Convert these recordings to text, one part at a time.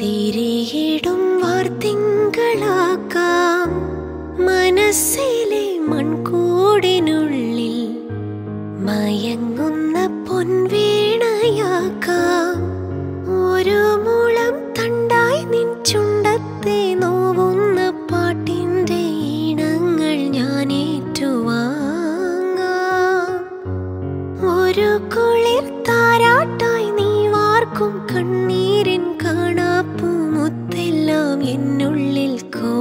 തിരിയിടും വാർത്തിങ്കളാക്കാം മനസ്സിലെ മൺകൂടിനുള്ളിൽ മയങ്ങുന്ന പൊൻവീണയാക്കാം ഒരു മുളം തണ്ടായി നിൻ ചുണ്ടത്തെ നോവുന്ന പാട്ടിൻ്റെ ഈണങ്ങൾ ഞാൻ ഏറ്റുവാങ്ങാം ഒരു കുളിർ താരാട്ടായി നീ വാർക്കും കണ്ണീരിൻ കാണാപ്പൂ മുത്തെല്ലാം എന്നുള്ളിൽ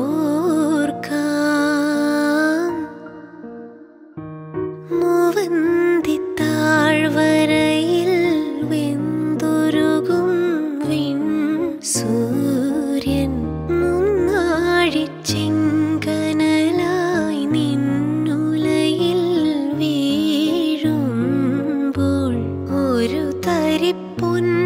കോർക്കാം മൂവന്തി താഴ്വരയിൽ വെന്തുരുകും വിൺ സൂര്യൻ മുന്നാഴി ചെങ്കനലായി നിന്നുലയിൽ വീഴുമ്പോൾ ഒരു തരിപ്പൊൻ